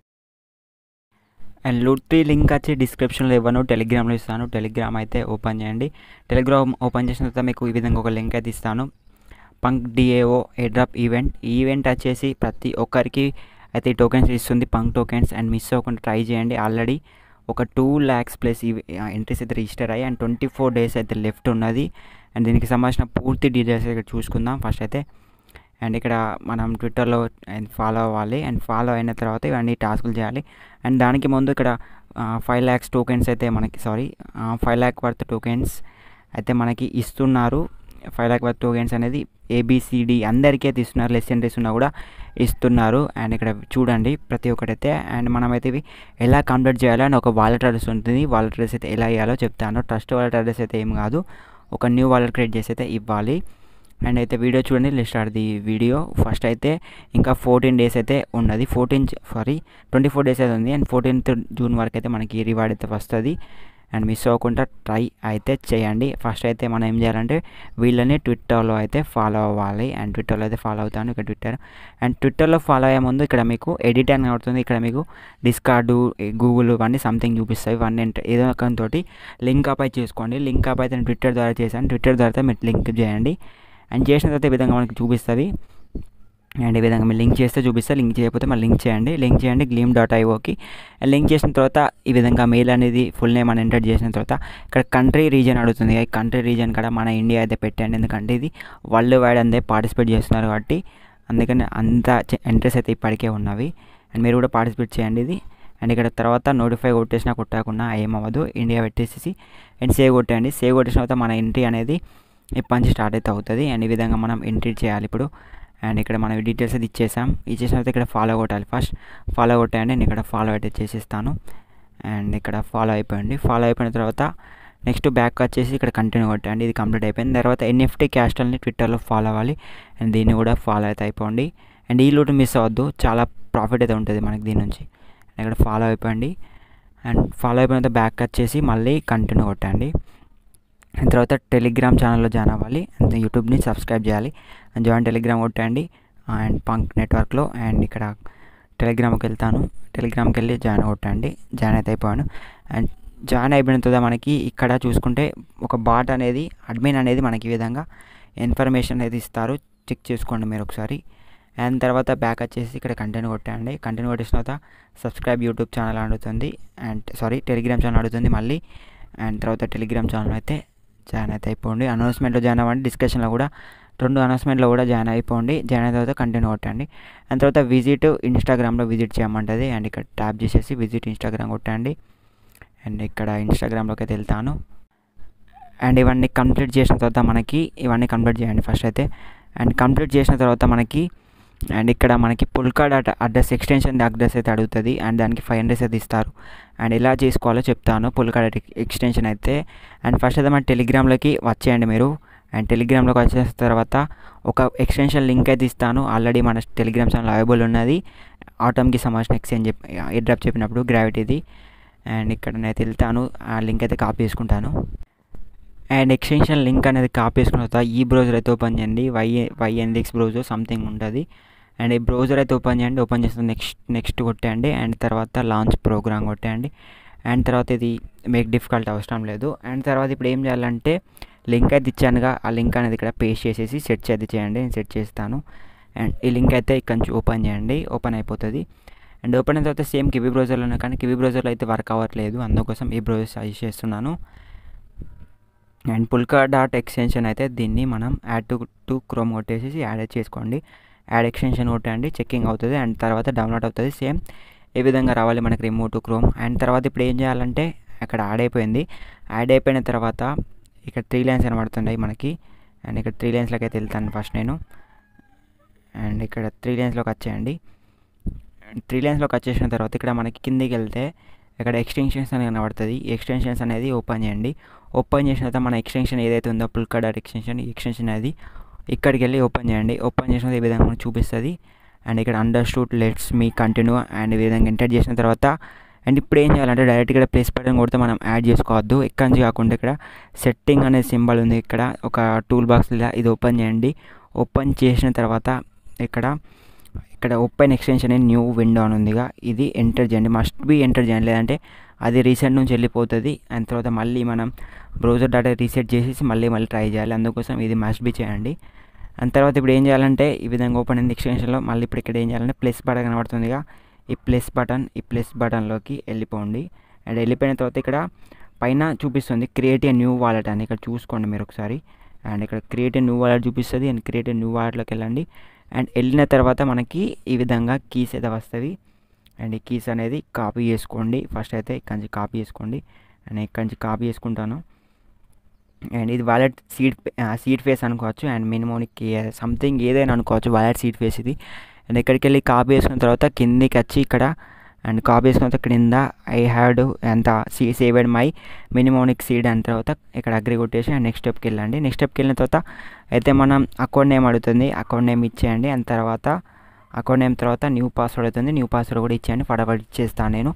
and loot three link వచ్చి డిస్క్రిప్షన్లో ఇవ్వను టెలిగ్రామ్లో ఇస్తాను టెలిగ్రామ్ అయితే ఓపెన్ చేయండి టెలిగ్రామ్ ఓపెన్ చేసిన తర్వాత మీకు ఈ విధంగా ఒక లింక్ అయితే ఇస్తాను పంక్ డిఏఓ ఎడ్రాప్ ఈవెంట్ ఈ ఈవెంట్ వచ్చేసి ప్రతి ఒక్కరికి అయితే ఈ టోకెన్స్ ఇస్తుంది పంక్ టోకెన్స్ అండ్ మిస్ అవ్వకుండా ట్రై చేయండి ఆల్రెడీ ఒక టూ ల్యాక్స్ ప్లస్ ఎంట్రీస్ అయితే రిజిస్టర్ అయ్యి అండ్ ట్వంటీ ఫోర్ డేస్ అయితే లెఫ్ట్ ఉన్నది అండ్ దీనికి సంబంధించిన పూర్తి డీటెయిల్స్ ఇక్కడ చూసుకుందాం ఫస్ట్ అయితే అండ్ ఇక్కడ మనం ట్విట్టర్లో ఫాలో అవ్వాలి అండ్ ఫాలో అయిన తర్వాత ఇవన్నీ టాస్కులు చేయాలి అండ్ దానికి ముందు ఇక్కడ ఫైవ్ ల్యాక్స్ టోకెన్స్ అయితే మనకి sorry five lakh worth tokens అయితే మనకి ఇస్తున్నారు ఫైవ్ ల్యాక్ వర్త్ టోకెన్స్ అనేది ఏబిసిడి అందరికీ అయితే ఇస్తున్నారు లెస్ ఎంట్రీస్ ఉన్నా కూడా ఇస్తున్నారు అండ్ ఇక్కడ చూడండి ప్రతి ఒక్కటైతే అండ్ మనమైతే ఇవి ఎలా కంప్లీట్ చేయాలో అని ఒక వాలెట్ అడ్రస్ ఉంటుంది వాలెట్ అడ్రస్ అయితే ఎలా వేయాలో చెప్తాను ట్రస్ట్ వాలెట్ అడ్రస్ అయితే ఏం కాదు ఒక న్యూ వాలెట్ క్రియేట్ చేసి అయితే ఇవ్వాలి అండ్ అయితే వీడియో చూడండి let start the video first అయితే ఇంకా ఫోర్టీన్ డేస్ అయితే ఉన్నది fourteen sorry twenty four days అయితే ఉంది అండ్ ఫోర్టీన్త్ జూన్ వరకు అయితే మనకి రివార్డ్ అయితే వస్తుంది అండ్ మిస్ అవ్వకుండా ట్రై అయితే చేయండి ఫస్ట్ అయితే మనం ఏం చేయాలంటే వీళ్ళని ట్విట్టర్లో అయితే ఫాలో అవ్వాలి అండ్ ట్విట్టర్లో అయితే ఫాలో అవుతాను ఇక్కడ ట్విట్టర్ అండ్ ట్విట్టర్లో ఫాలో అయ్యే ముందు ఇక్కడ మీకు ఎడిట్ అని అవుతుంది ఇక్కడ మీకు డిస్కార్డు గూగుల్ ఇవన్నీ సంథింగ్ చూపిస్తాయి ఇవన్నీ ఏంట- ఏదో ఒక తోటి లింక్ అప్ అయితే చేసుకోండి లింక్ అప్ అయితే నేను ట్విట్టర్ ద్వారా చేశాను ట్విట్టర్ ద్వారా అయితే మీరు లింక్ చేయండి అండ్ చేసిన తర్వాత ఈ విధంగా మనకి చూపిస్తుంది అండ్ ఈ విధంగా మీరు లింక్ చేస్తే చూపిస్తే లింక్ చేయకపోతే మళ్ళీ లింక్ చేయండి లింక్ చేయండి గ్లీమ్ డాట్ ఐఓకి లింక్ చేసిన తర్వాత ఈ విధంగా మెయిల్ అనేది ఫుల్ నేమ్ అని ఎంటర్ చేసిన తర్వాత ఇక్కడ కంట్రీ రీజన్ అడుగుతుంది ఈ కంట్రీ రీజన్ కూడా మన ఇండియా అయితే పెట్టండి ఎందుకంటే ఇది వరల్డ్ వైడ్ అందే పార్టిసిపేట్ చేస్తున్నారు కాబట్టి అందుకని అంత ఎంట్రీస్ అయితే ఇప్పటికే ఉన్నవి అండ్ మీరు కూడా పార్టిసిపేట్ చేయండి ఇది అండ్ ఇక్కడ తర్వాత నోటిఫై కొట్టేసినా కొట్టకుండా ఏమవ్వదు ఇండియా పెట్టేసి అండ్ సేవ్ కొట్టండి సేవ్ కొట్టేసిన తర్వాత మన ఎంట్రీ అనేది ఇప్పటి నుంచి స్టార్ట్ అయితే అవుతుంది అండ్ ఈ విధంగా మనం ఎంట్రీ చేయాలి ఇప్పుడు అండ్ ఇక్కడ మనం డీటెయిల్స్ అయితే ఇచ్చేసాం ఇచ్చేసిన తర్వాత ఇక్కడ ఫాలో కొట్టాలి ఫస్ట్ ఫాలో కొట్టండి నేను ఇక్కడ ఫాలో అయితే చేసేస్తాను అండ్ ఇక్కడ ఫాలో అయిపోయింది ఫాలో అయిపోయిన తర్వాత నెక్స్ట్ బ్యాక్ వచ్చేసి ఇక్కడ కంటిన్యూ కొట్టండి ఇది కంప్లీట్ అయిపోయింది తర్వాత ఎన్ఎఫ్టీ క్యాస్టల్ని ట్విట్టర్లో ఫాలో అవ్వాలి అండ్ దీన్ని కూడా ఫాలో అయితే అయిపోండి అండ్ ఈ లూట్ మిస్ అవ్వద్దు చాలా ప్రాఫిట్ అయితే ఉంటుంది మనకి దీని నుంచి అండ్ ఇక్కడ ఫాలో అయిపోయింది అండ్ ఫాలో అయిపోయిన తర్వాత బ్యాక్ వచ్చేసి మళ్ళీ కంటిన్యూ కొట్టండి అండ్ తర్వాత టెలిగ్రామ్ ఛానల్లో జాయిన్ అవ్వాలి అండ్ యూట్యూబ్ని సబ్స్క్రైబ్ చేయాలి అండ్ జాయిన్ టెలిగ్రామ్ కొట్టండి అండ్ పంక్ నెట్వర్క్లో అండ్ ఇక్కడ టెలిగ్రామ్కి వెళ్తాను టెలిగ్రామ్కి వెళ్ళి జాయిన్ కొట్టండి జాయిన్ అయితే అయిపోయాను అండ్ జాయిన్ అయిపోయిన తర్వాత మనకి ఇక్కడ చూసుకుంటే ఒక బాట్ అనేది అడ్మిన్ అనేది మనకి ఈ విధంగా ఇన్ఫర్మేషన్ అనేది ఇస్తారు చెక్ చేసుకోండి మీరు ఒకసారి అండ్ తర్వాత బ్యాక్ వచ్చేసి ఇక్కడ కంటెంట్ కొట్టండి కంటెంట్ కొట్టేసిన తర్వాత సబ్స్క్రైబ్ యూట్యూబ్ ఛానల్ అడుగుతుంది అండ్ సారీ టెలిగ్రామ్ ఛానల్ అడుగుతుంది మళ్ళీ అండ్ తర్వాత టెలిగ్రామ్ ఛానల్ అయితే జాయిన్ అయితే అయిపోండి అనౌన్స్మెంట్లో జాయిన్ అవ్వండి డిస్కషన్లో కూడా రెండు అనౌన్స్మెంట్లో కూడా జాయిన్ అయిపోండి జాయిన్ అయిన తర్వాత కంటిన్యూ కొట్టండి అండ్ తర్వాత విజిట్ ఇన్స్టాగ్రామ్లో విజిట్ చేయమంటుంది అండ్ ఇక్కడ ట్యాప్ చేసేసి విజిట్ ఇన్స్టాగ్రామ్ కొట్టండి అండ్ ఇక్కడ ఇన్స్టాగ్రామ్లోకి అయితే వెళ్తాను అండ్ ఇవన్నీ కంప్లీట్ చేసిన తర్వాత మనకి ఇవన్నీ కంప్లీట్ చేయండి ఫస్ట్ అయితే అండ్ కంప్లీట్ చేసిన తర్వాత మనకి అండ్ ఇక్కడ మనకి Polkadot address extension address అయితే అడుగుతుంది అండ్ దానికి ఫైవ్ హండ్రెడ్స్ అయితే ఇస్తారు అండ్ ఎలా చేసుకోవాలో చెప్తాను పుల్కా డాట్ ఎక్స్టెన్షన్ అయితే అండ్ ఫస్ట్ అయితే మన టెలిగ్రామ్లోకి వచ్చేయండి మీరు అండ్ టెలిగ్రామ్లోకి వచ్చేసిన తర్వాత ఒక ఎక్స్టెన్షన్ లింక్ అయితే ఇస్తాను ఆల్రెడీ మన టెలిగ్రామ్ ఛానల్ అవైలబుల్ ఉన్నది ఆటమ్కి సంబంధించిన ఎక్స్చేంజ్ చెప్పి ఎయిర్ డ్రాప్ చెప్పినప్పుడు గ్రావిటీది అండ్ ఇక్కడ నేను వెళ్తాను ఆ లింక్ అయితే కాపీ చేసుకుంటాను అండ్ ఎక్స్టెన్షన్ లింక్ అనేది కాపీ చేసుకున్న తర్వాత ఈ బ్రౌజర్ అయితే ఓపెన్ చేయండి వై వైఎన్ఎక్స్ బ్రౌజర్ సంథింగ్ ఉంటుంది అండ్ ఈ బ్రౌజర్ అయితే ఓపెన్ చేయండి ఓపెన్ చేసిన నెక్స్ట్ నెక్స్ట్ కొట్టేయండి అండ్ తర్వాత లాంచ్ ప్రోగ్రామ్ కొట్టేయండి అండ్ తర్వాత ఇది మేక్ డిఫికల్ట్ అవసరం లేదు అండ్ తర్వాత ఇప్పుడు ఏం చేయాలంటే లింక్ అయితే ఇచ్చానుగా ఆ లింక్ అనేది ఇక్కడ పేస్ట్ చేసేసి సెట్ అయితే చేయండి నేను సెట్ చేస్తాను అండ్ ఈ లింక్ అయితే ఇక్కడ నుంచి ఓపెన్ చేయండి ఓపెన్ అయిపోతుంది అండ్ ఓపెన్ అయిన తర్వాత సేమ్ కివీ బ్రౌజర్లోనే కానీ కివీ బ్రౌజర్లో అయితే వర్క్ అవ్వట్లేదు అందుకోసం ఈ బ్రౌజర్ సజెస్ట్ చేస్తున్నాను అండ్ పుల్కా డాట్ ఎక్స్టెన్షన్ అయితే దీన్ని మనం యాడ్ టు టు క్రోమ్ కొట్టేసి యాడ్ చేసుకోండి యాడ్ ఎక్స్టెన్షన్ కొట్టండి చెక్కింగ్ అవుతుంది అండ్ తర్వాత డౌన్లోడ్ అవుతుంది సేమ్ ఏ విధంగా రావాలి మనకి రిమోట్ టు క్రోమ్ అండ్ తర్వాత ఇప్పుడు ఏం చేయాలంటే అక్కడ యాడ్ అయిపోయింది యాడ్ అయిపోయిన తర్వాత ఇక్కడ త్రీ లైన్స్ కనబడుతున్నాయి మనకి అండ్ ఇక్కడ త్రీ లైన్స్లోకి అయితే వెళ్తాను ఫస్ట్ నేను అండ్ ఇక్కడ త్రీ లైన్స్లోకి వచ్చేయండి త్రీ లైన్స్లోకి వచ్చేసిన తర్వాత ఇక్కడ మనకి కిందికి వెళ్తే ఇక్కడ ఎక్స్టెన్షన్స్ అని కనబడుతుంది ఈ ఎక్స్టెన్షన్స్ అనేది ఓపెన్ చేయండి ఓపెన్ చేసిన తర్వాత మన ఎక్స్టెన్షన్ ఏదైతే ఉందో పుల్కా డాట్ ఎక్స్టెన్షన్ ఈ ఎక్స్టెన్షన్ అది ఇక్కడికి వెళ్ళి ఓపెన్ చేయండి ఓపెన్ చేసిన ఈ విధంగా మనకు చూపిస్తుంది అండ్ ఇక్కడ understood let's me continue and ఈ విధంగా ఎంటర్ చేసిన తర్వాత అండ్ ఇప్పుడు ఏం చేయాలంటే డైరెక్ట్ ఇక్కడ ప్లేస్ బటన్ కొడితే మనం యాడ్ చేసుకోవద్దు ఎక్కడి నుంచి కాకుండా ఇక్కడ సెట్టింగ్ అనే సింబల్ ఉంది ఇక్కడ ఒక టూల్ బాక్స్ ఇలా ఇది ఓపెన్ చేయండి ఓపెన్ చేసిన తర్వాత ఇక్కడ ఇక్కడ ఓపెన్ ఎక్స్టెన్షన్ అని న్యూ విండో అని ఉందిగా ఇది ఎంటర్ చేయండి మస్ట్ బి ఎంటర్ చేయండి లేదంటే అది రీసెట్ నుంచి వెళ్ళిపోతుంది అండ్ తర్వాత మళ్ళీ మనం బ్రౌజర్ డేటా రీసెట్ చేసేసి మళ్ళీ మళ్ళీ ట్రై చేయాలి అందుకోసం ఇది మస్ట్ బి చేయండి అండ్ తర్వాత ఇప్పుడు ఏం చేయాలంటే ఈ విధంగా ఓపెన్ అయింది ఎక్స్టెన్షన్లో మళ్ళీ ఇప్పుడు ఇక్కడ ఏం చేయాలంటే ప్లస్ బటన్ కనబడుతుందిగా ఈ ప్లస్ బటన్ ఈ ప్లస్ బటన్లోకి వెళ్ళిపోండి అండ్ వెళ్ళిపోయిన తర్వాత ఇక్కడ పైన చూపిస్తుంది క్రియేట్ ఏ న్యూ వాలెట్ అని ఇక్కడ చూసుకోండి మీరు ఒకసారి అండ్ ఇక్కడ క్రియేట్ ఏ న్యూ వాలెట్ చూపిస్తుంది అండ్ క్రియేట్ ఏ న్యూ వాలెట్లోకి వెళ్ళండి అండ్ వెళ్ళిన తర్వాత మనకి ఈ విధంగా కీస్ అయితే వస్తుంది అండ్ ఈ కీస్ అనేది కాపీ చేసుకోండి ఫస్ట్ అయితే ఇక్కడి నుంచి కాపీ చేసుకోండి అండ్ ఇక్కడి నుంచి కాపీ చేసుకుంటాను అండ్ ఇది వాలెట్ సీట్ సీట్ ఫేస్ అనుకోవచ్చు అండ్ మినిమోనికి సంథింగ్ ఏదైనా అనుకోవచ్చు వాలెట్ సీట్ ఫేస్ ఇది అండ్ ఇక్కడికి వెళ్ళి కాపీ చేసుకున్న తర్వాత కిందికి వచ్చి ఇక్కడ అండ్ కాపీ చేసుకున్న తర్వాత క్రింద ఐ హ్యాడ్ ఎంత see saved my mnemonic seed అని తర్వాత ఇక్కడ అగ్రి కొట్టేసి అండ్ నెక్స్ట్ స్టెప్కి వెళ్ళండి నెక్స్ట్ స్టెప్కి వెళ్ళిన తర్వాత అయితే మనం అకౌంట్ నేమ్ అడుగుతుంది అకౌంట్ నేమ్ ఇచ్చేయండి అండ్ తర్వాత అకౌంట్ నేమ్ తర్వాత న్యూ పాస్వర్డ్ అవుతుంది న్యూ పాస్వర్డ్ కూడా ఇచ్చేయండి ఫటాఫట్ ఇచ్చేస్తాను నేను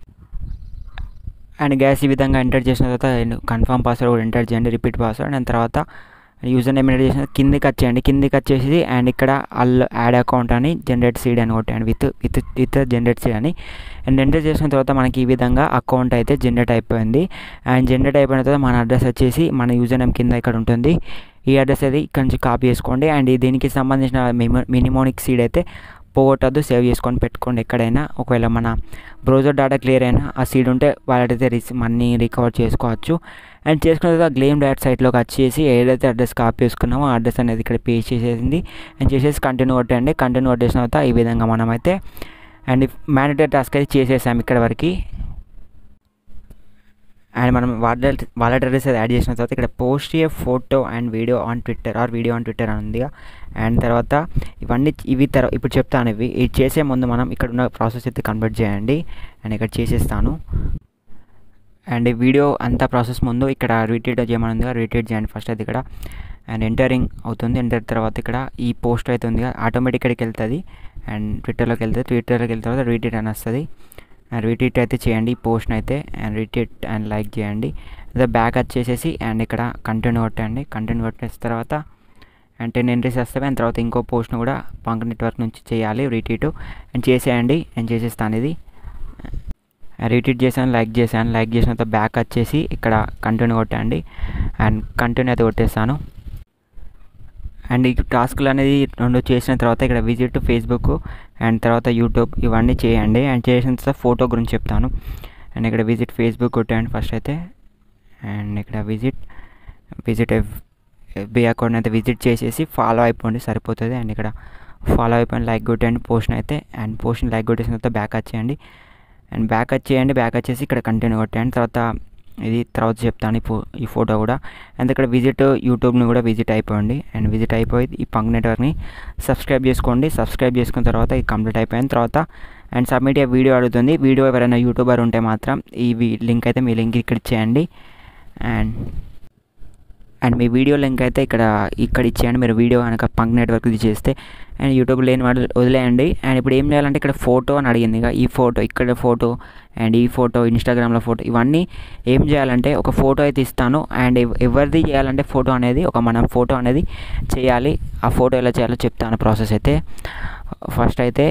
అండ్ గ్యాస్ ఈ విధంగా ఎంటర్ చేసిన తర్వాత కన్ఫర్మ్ పాస్వర్డ్ కూడా ఎంటర్ చేయండి రిపీట్ పాస్వర్డ్ అండ్ తర్వాత యూజర్ నేమ్ ఎంటర్ చేసిన కిందికి వచ్చేయండి కిందికి వచ్చేసి అండ్ ఇక్కడ అల్ యాడ్ అకౌంట్ అని జనరేట్ సీడ్ అని కొట్టండి with with with generate seed అని అండ్ ఎంటర్ చేసిన తర్వాత మనకి ఈ విధంగా అకౌంట్ అయితే జనరేట్ అయిపోయింది అండ్ జనరేట్ అయిపోయిన తర్వాత మన అడ్రస్ వచ్చేసి మన యూజర్ నేమ్ కింద ఇక్కడ ఉంటుంది ఈ అడ్రస్ అది ఇక్కడ నుంచి కాపీ చేసుకోండి అండ్ దీనికి సంబంధించిన మినిమోనిక్ సీడ్ అయితే పోగొట్టద్దు సేవ్ చేసుకొని పెట్టుకోండి ఎక్కడైనా ఒకవేళ మన బ్రౌజర్ డేటా క్లియర్ అయినా ఆ సీడ్ ఉంటే వాళ్ళైతే రిసి మనీ రికవర్ చేసుకోవచ్చు అండ్ చేసుకున్న తర్వాత గ్లేమ్ డాట్ సైట్లోకి వచ్చేసి ఏదైతే అడ్రస్ కాపీ చేసుకున్నామో ఆ అడ్రస్ అనేది ఇక్కడ పే చేసేసింది అండ్ చేసేసి కంటిన్యూ కొట్టండి కంటిన్యూ కొట్టేసిన తర్వాత ఈ విధంగా మనమైతే అండ్ మ్యాండేటరీ టాస్క్ అయితే చేసేసాం ఇక్కడ వరకు అండ్ మనం వాలెట్ వాలెట్ అడ్రస్ అది యాడ్ చేసిన తర్వాత ఇక్కడ post a photo and video on Twitter or video on Twitter అని ఉంది అండ్ తర్వాత ఇవన్నీ ఇవి తర్వాత ఇప్పుడు చెప్తాను ఇవి ఇది చేసే ముందు మనం ఇక్కడ ఉన్న ప్రాసెస్ అయితే కన్వర్ట్ చేయండి అండ్ ఇక్కడ చేసేస్తాను అండ్ ఈ వీడియో అంతా ప్రాసెస్ ముందు ఇక్కడ రీట్వీట్ చేయమని ఉంది రీట్వీట్ చేయండి ఫస్ట్ అయితే ఇక్కడ అండ్ ఎంటరింగ్ అవుతుంది ఎంటర్ తర్వాత ఇక్కడ ఈ పోస్ట్ అయితే ఉంది ఆటోమేటిక్ ఇక్కడికి వెళ్తుంది అండ్ ట్విట్టర్లోకి వెళ్తుంది ట్విట్టర్లోకి వెళ్ళిన తర్వాత రీట్వీట్ అని వస్తుంది అండ్ రీట్వీట్ అయితే చేయండి ఈ పోస్ట్ని అయితే అండ్ రీట్వీట్ అండ్ లైక్ చేయండి అదే బ్యాక్ వచ్చేసేసి అండ్ ఇక్కడ కంటెంట్ కొట్టండి కంటెంట్ కొట్టేసిన తర్వాత అండ్ టెన్ ఎంట్రీస్ వస్తాయి అండ్ తర్వాత ఇంకో పోస్ట్ను కూడా పంక్ నెట్వర్క్ నుంచి చేయాలి రీట్వీట్ అండ్ చేసేయండి అండ్ చేసేస్తాను ఇది రీట్వీట్ చేశాను లైక్ చేశాను లైక్ చేసిన తర్వాత బ్యాక్ వచ్చేసి ఇక్కడ కంటిన్యూ కొట్టండి అండ్ కంటిన్యూ అయితే కొట్టేస్తాను అండ్ ఈ టాస్క్లు అనేది రెండు చేసిన తర్వాత ఇక్కడ విజిట్ ఫేస్బుక్ అండ్ తర్వాత యూట్యూబ్ ఇవన్నీ చేయండి అండ్ చేసిన తర్వాత ఫోటో గురించి చెప్తాను అండ్ ఇక్కడ విజిట్ ఫేస్బుక్ కొట్టండి ఫస్ట్ అయితే అండ్ ఇక్కడ విజిట్ విజిట్ ఎఫ్బి అకౌంట్ అయితే విజిట్ చేసేసి ఫాలో అయిపోండి సరిపోతుంది అండ్ ఇక్కడ ఫాలో అయిపోయింది లైక్ కొట్టండి పోస్ట్ అయితే అండ్ పోస్ట్ని లైక్ కొట్టేసిన తర్వాత బ్యాక్ వచ్చేయండి అండ్ బ్యాక్ వచ్చేయండి బ్యాక్ వచ్చేసి ఇక్కడ కంటిన్యూ కొట్టండి తర్వాత ఇది తర్వాత చెప్తాను ఈ ఫో ఈ ఫోటో కూడా అండ్ ఇక్కడ విజిట్ యూట్యూబ్ని కూడా విజిట్ అయిపోయింది అండ్ విజిట్ అయిపోయి ఈ పంక్ నెట్వర్క్ని సబ్స్క్రైబ్ చేసుకోండి సబ్స్క్రైబ్ చేసుకున్న తర్వాత ఇది కంప్లీట్ అయిపోయిన తర్వాత అండ్ సబ్మిట్ వీడియో అడుగుతుంది వీడియో ఎవరైనా యూట్యూబర్ ఉంటే మాత్రం ఈ లింక్ అయితే మీ లింక్ ఇక్కడ ఇచ్చేయండి అండ్ అండ్ మీ వీడియో లింక్ అయితే ఇక్కడ ఇక్కడ ఇచ్చేయండి మీరు వీడియో కనుక పంక్ నెట్వర్క్ ఇది చేస్తే అండ్ యూట్యూబ్ లేని వాడు వదిలేయండి అండ్ ఇప్పుడు ఏం చేయాలంటే ఇక్కడ ఫోటో అని అడిగింది ఇక ఈ ఫోటో ఇక్కడ ఫోటో అండ్ ఈ ఫోటో ఇన్స్టాగ్రామ్లో ఫోటో ఇవన్నీ ఏం చేయాలంటే ఒక ఫోటో అయితే ఇస్తాను అండ్ ఎవరిది చేయాలంటే ఫోటో అనేది ఒక మనం ఫోటో అనేది చేయాలి ఆ ఫోటో ఎలా చేయాలో చెప్తాను ప్రాసెస్ అయితే ఫస్ట్ అయితే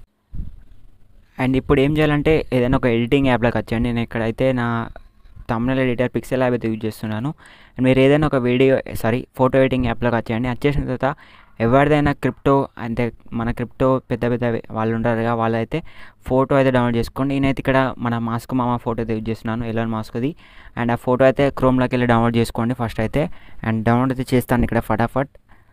అండ్ ఇప్పుడు ఏం చేయాలంటే ఏదైనా ఒక ఎడిటింగ్ యాప్లోకి వచ్చండి నేను ఇక్కడైతే నా తమిళ ఎడిటర్ పిక్సెల్ యాప్ అయితే యూజ్ చేస్తున్నాను అండ్ మీరు ఏదైనా ఒక వీడియో సారీ ఫోటో ఎడిటింగ్ యాప్లోకి వచ్చేయండి వచ్చేసిన తర్వాత ఎవరిదైనా క్రిప్టో అంటే మన క్రిప్టో పెద్ద పెద్ద వాళ్ళు ఉంటారుగా వాళ్ళైతే ఫోటో అయితే డౌన్లోడ్ చేసుకోండి నేనైతే ఇక్కడ మన మాస్క్ మామ ఫోటో అయితే యూజ్ చేస్తున్నాను ఎలాన్ మాస్క్ది అండ్ ఆ ఫోటో అయితే క్రోమ్లోకి వెళ్ళి డౌన్లోడ్ చేసుకోండి ఫస్ట్ అయితే అండ్ డౌన్లోడ్ అయితే చేస్తాను ఇక్కడ ఫటాఫట్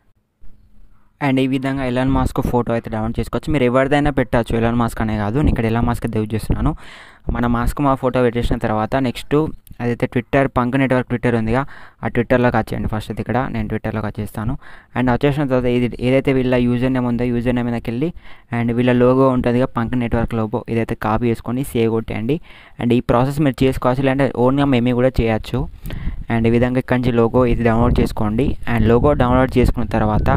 అండ్ ఈ విధంగా ఎలాన్ మాస్క్ ఫోటో అయితే డౌన్లోడ్ చేసుకోవచ్చు మీరు ఎవరిదైనా పెట్టచ్చు ఎలాన్ మాస్క్ అనే కాదు నేను ఇక్కడ ఎలాన్ మాస్క్ అయితే యూజ్ చేస్తున్నాను మన మాస్క్ మా ఫోటో పెట్టేసిన తర్వాత నెక్స్ట్ అదైతే ట్విట్టర్ పంక్ నెట్వర్క్ ట్విట్టర్ ఉందిగా ఆ ట్విట్టర్లోకి వచ్చేయండి ఫస్ట్ అయితే ఇక్కడ నేను ట్విట్టర్లోకి వచ్చేస్తాను అండ్ వచ్చేసిన తర్వాత ఇది ఏదైతే వీళ్ళ యూజర్ నేమ్ ఉందో యూజర్ నేమ్ మీదకి వెళ్ళి అండ్ వీళ్ళ లోగో ఉంటుందిగా పంక్ నెట్వర్క్ లోగో ఇదైతే కాపీ చేసుకొని సేవ్ కొట్టేయండి అండ్ ఈ ప్రాసెస్ మీరు చేసుకోవచ్చు లేదంటే ఓన్గా మేమే కూడా చేయొచ్చు అండ్ ఈ విధంగా ఇక్కడి నుంచి లోగో ఇది డౌన్లోడ్ చేసుకోండి అండ్ లోగో డౌన్లోడ్ చేసుకున్న తర్వాత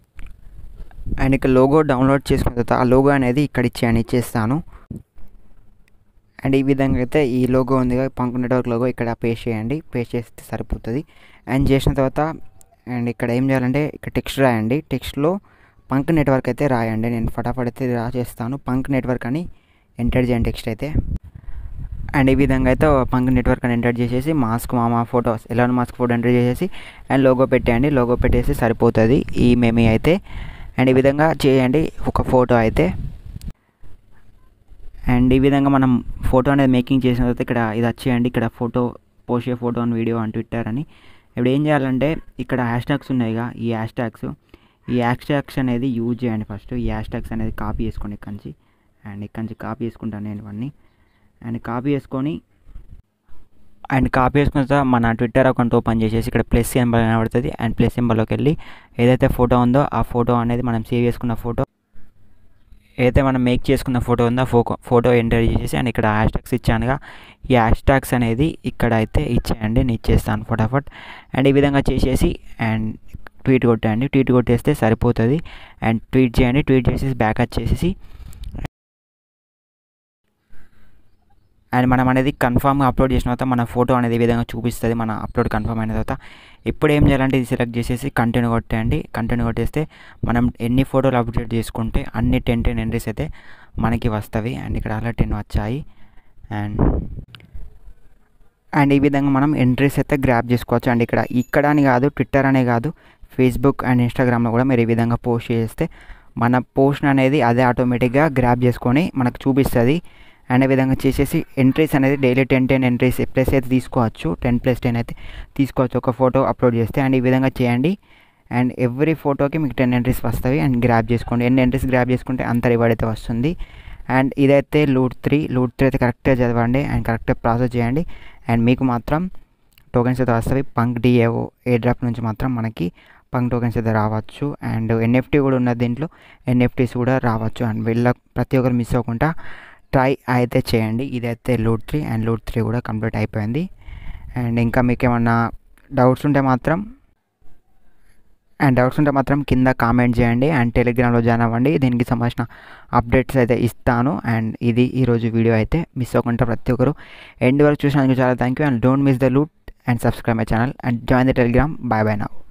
అండ్ ఇక్కడ లోగో డౌన్లోడ్ చేసుకున్న తర్వాత ఆ లోగో అనేది ఇక్కడ ఇచ్చేయండి ఇచ్చేస్తాను అండ్ ఈ విధంగా అయితే ఈ లోగో ఉంది పంక్ నెట్వర్క్ లోగో ఇక్కడ పేస్ట్ చేయండి పేస్ట్ చేస్తే సరిపోతుంది అండ్ చేసిన తర్వాత అండ్ ఇక్కడ ఏం చేయాలంటే ఇక్కడ టెక్స్ట్ రాయండి టెక్స్ట్లో పంక్ నెట్వర్క్ అయితే రాయండి నేను ఫటాఫట్ అయితే రా చేస్తాను పంక్ నెట్వర్క్ అని ఎంటర్ చేయండి టెక్స్ట్ అయితే అండ్ ఈ విధంగా అయితే పంక్ నెట్వర్క్ అని ఎంటర్ చేసేసి మాస్క్ మామ ఫోటోస్ ఎలా మాస్క్ ఫోటో ఎంటర్ చేసేసి అండ్ లోగో పెట్టేయండి లోగో పెట్టేసి సరిపోతుంది ఈ మేమే అయితే అండ్ ఈ విధంగా చేయండి ఒక ఫోటో అయితే అండ్ ఈ విధంగా మనం ఫోటో అనేది మేకింగ్ చేసిన తర్వాత ఇక్కడ ఇది వచ్చేయండి ఇక్కడ ఫోటో పోస్ట్ ఫోటో అని వీడియో అని ట్విట్టర్ అని ఇప్పుడు ఏం చేయాలంటే ఇక్కడ హ్యాష్ ట్యాగ్స్ ఉన్నాయిగా ఈ హ్యాష్ ట్యాగ్స్ ఈ హ్యాష్ ట్యాగ్స్ అనేది యూజ్ చేయండి ఫస్ట్ ఈ హ్యాష్ ట్యాగ్స్ అనేది కాపీ చేసుకోండి ఇక్కడి నుంచి అండ్ ఇక్కడి నుంచి కాపీ చేసుకుంటాను నేను ఇవన్నీ అండ్ కాపీ చేసుకొని అండ్ కాపీ చేసుకున్న తర్వాత మన ట్విట్టర్ అకౌంట్ ఓపెన్ చేసేసి ఇక్కడ ప్లస్ సింబల్ కనబడుతుంది అండ్ ప్లస్ సింబల్లోకి వెళ్ళి ఏదైతే ఫోటో ఉందో ఆ ఫోటో అనేది మనం సేవ్ చేసుకున్న ఫోటో ఏదైతే మనం మేక్ చేసుకున్న ఫోటో ఉందో ఫోటో ఫోటో ఎంటర్ చేసేసి అండ్ ఇక్కడ హ్యాష్ ట్యాగ్స్ ఇచ్చానుగా ఈ హ్యాష్ ట్యాగ్స్ అనేది ఇక్కడ అయితే ఇచ్చేయండి నేను ఇచ్చేస్తాను ఫటాఫట్ అండ్ ఈ విధంగా చేసేసి అండ్ ట్వీట్ కొట్టండి ట్వీట్ కొట్టేస్తే సరిపోతుంది అండ్ ట్వీట్ చేయండి ట్వీట్ చేసేసి బ్యాక్ వచ్చేసి అండ్ మనం అనేది కన్ఫామ్గా అప్లోడ్ చేసిన తర్వాత మన ఫోటో అనేది ఈ విధంగా చూపిస్తుంది మన అప్లోడ్ కన్ఫర్మ్ అయిన తర్వాత ఇప్పుడు ఏం చేయాలంటే ఇది సెలెక్ట్ చేసేసి కంటిన్యూ కొట్టేయండి కంటిన్యూ కొట్టేస్తే మనం ఎన్ని ఫోటోలు అప్డేట్ చేసుకుంటే అన్ని టెన్ టెన్ ఎంట్రీస్ అయితే మనకి వస్తవి అండ్ ఇక్కడ అలా టెన్ వచ్చాయి అండ్ అండ్ ఈ విధంగా మనం ఎంట్రీస్ అయితే గ్రాప్ చేసుకోవచ్చు అండ్ ఇక్కడ ఇక్కడ అని కాదు ట్విట్టర్ అనే కాదు ఫేస్బుక్ అండ్ ఇన్స్టాగ్రామ్లో కూడా మీరు ఈ విధంగా పోస్ట్ చేస్తే మన పోస్ట్ అనేది అదే ఆటోమేటిక్గా గ్రాప్ చేసుకొని మనకు చూపిస్తుంది అండ్ ఈ విధంగా చేసేసి ఎంట్రీస్ అనేది daily ten ten entries plus అయితే తీసుకోవచ్చు టెన్ ప్లస్ టెన్ అయితే తీసుకోవచ్చు ఒక ఫోటో అప్లోడ్ చేస్తే అండ్ ఈ విధంగా చేయండి అండ్ ఎవ్రీ ఫోటోకి మీకు టెన్ ఎంట్రీస్ వస్తాయి అండ్ గ్రాప్ చేసుకోండి ఎన్ని ఎంట్రీస్ గ్రాప్ చేసుకుంటే అంత రివార్డ్ అయితే వస్తుంది అండ్ ఇదైతే లూట్ త్రీ లూట్ త్రీ అయితే కరెక్ట్గా చదవండి అండ్ కరెక్ట్గా ప్రాసెస్ చేయండి అండ్ మీకు మాత్రం టోకెన్స్ అయితే వస్తాయి పంక్ డిఏఓ ఏ డ్రాప్ నుంచి మాత్రం మనకి పంక్ టోకెన్స్ అయితే రావచ్చు అండ్ ఎన్ఎఫ్టీ కూడా ఉన్నది దీంట్లో ఎన్ఎఫ్టీస్ కూడా రావచ్చు అండ్ వీళ్ళ ప్రతి ఒక్కరు మిస్ అవ్వకుండా ట్రై అయితే చేయండి ఇదైతే loot three and loot three కూడా కంప్లీట్ అయిపోయింది అండ్ ఇంకా మీకు ఏమన్నా డౌట్స్ ఉంటే మాత్రం అండ్ డౌట్స్ ఉంటే మాత్రం కింద కామెంట్ చేయండి అండ్ టెలిగ్రామ్లో జాయిన్ అవ్వండి దీనికి సంబంధించిన అప్డేట్స్ అయితే ఇస్తాను అండ్ ఇది ఈరోజు వీడియో అయితే మిస్ అవ్వకుండా ప్రతి ఒక్కరు ఎండ్ వరకు చూసినందుకు చాలా thank you and don't miss the loot and subscribe my channel and join the Telegram bye bye now